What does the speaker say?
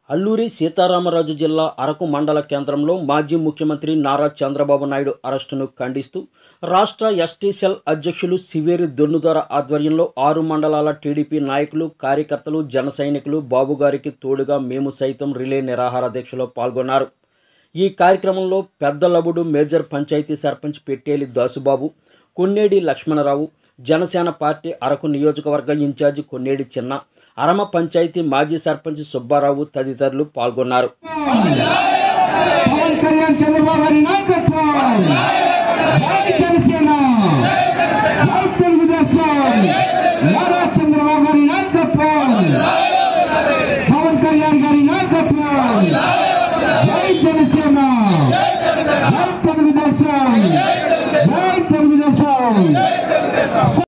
అల్లూరి సీతారామరాజు జిల్లా అరకు మండల కేంద్రంలో మాజీ ముఖ్యమంత్రి నారా చంద్రబాబు నాయుడు అరెస్టును ఖండిస్తూ రాష్ట్ర ఎస్టీ సెల్ అధ్యక్షులు సివేరి దొన్నుదొర ఆధ్వర్యంలో ఆరు మండలాల టీడీపీ నాయకులు కార్యకర్తలు జన సైనికులు బాబుగారికి తోడుగా మేము సైతం రిలే నిరాహార దీక్షలో పాల్గొన్నారు ఈ కార్యక్రమంలో పెద్దలబుడు మేజర్ పంచాయతీ సర్పంచ్ పెట్టేలి దాసుబాబు కొన్నేడి లక్ష్మణరావు జనసేన పార్టీ అరకు నియోజకవర్గ ఇన్ఛార్జి కొన్నేడి చిన్న అరమ పంచాయతీ మాజీ సర్పంచ్ సుబ్బారావు తదితరులు పాల్గొన్నారు పవన్ కళ్యాణ్ చంద్రబాబు గారి నాయకత్వం